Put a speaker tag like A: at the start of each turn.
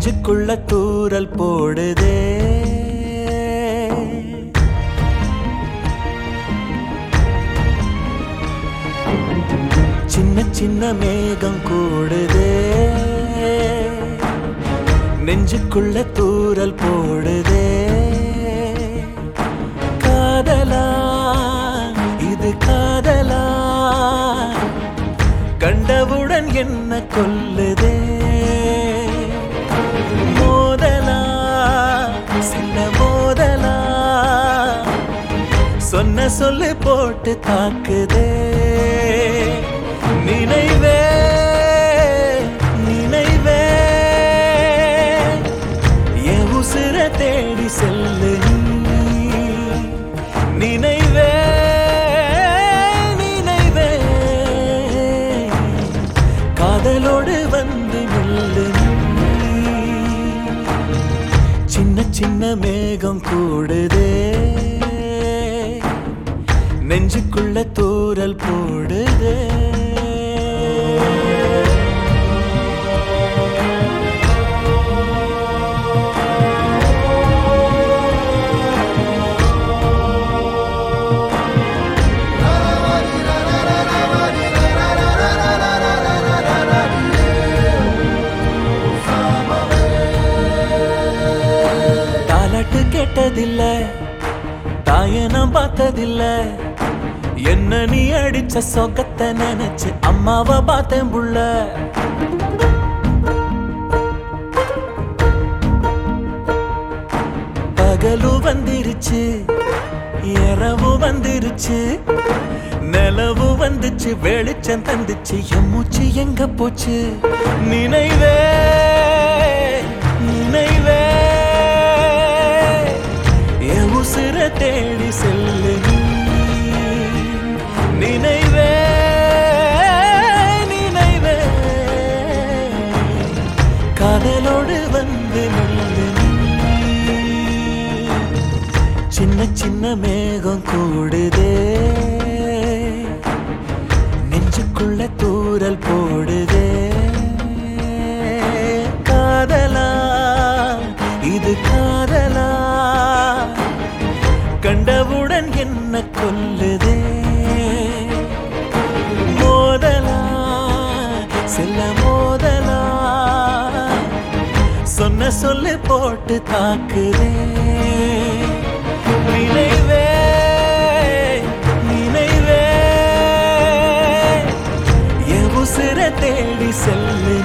A: நெஞ்சுக்குள்ள தூரல் போடுதே சின்ன சின்ன மேகம் கூடுதே நெஞ்சுக்குள்ள தூரல் போடுதே காதலா இது காதலா கண்டவுடன் என்ன கொல்லுதே மோதலா சின்ன மோதலா சொன்ன சொல்லு போட்டு தாக்குதே நினைவே நினைவே என் உசுர தேடி செல்லு நீ. நினைவே நினைவே காதலோடு வந்து நில்லு நீ. சின்ன சின்ன மேகம் கூடுதே நெஞ்சுக்குள்ள தூரல் போடுதே தாலாட்டு கேட்டதில்ல தாயனம் பார்த்ததில்ல என்ன நீ அடிச்ச சொகத்தை நினைச்சு அம்மாவை பார்த்தேன் புள்ள பகலு வந்துருச்சு இரவு வந்துருச்சு நிலவு வந்துச்சு வெளிச்சம் தந்துச்சு என் மூச்சு எங்க போச்சு நினைவே நினைவே என் உசுர தேடி செல்லு நீ. நினைவே நினைவே காதலோடு வந்து நில்லு நீ. சின்ன சின்ன மேகம் கூடுதே நெஞ்சுக்குள்ள தூரல் போடுதே காதலா இது காதலா கண்டவுடன் என்ன கொல்லுதே மோதலா செல்ல மோதலா சொன்ன சொல்லு போட்டு தாக்குதே நினைவே நினைவே என் உசுர தேடி செல்லு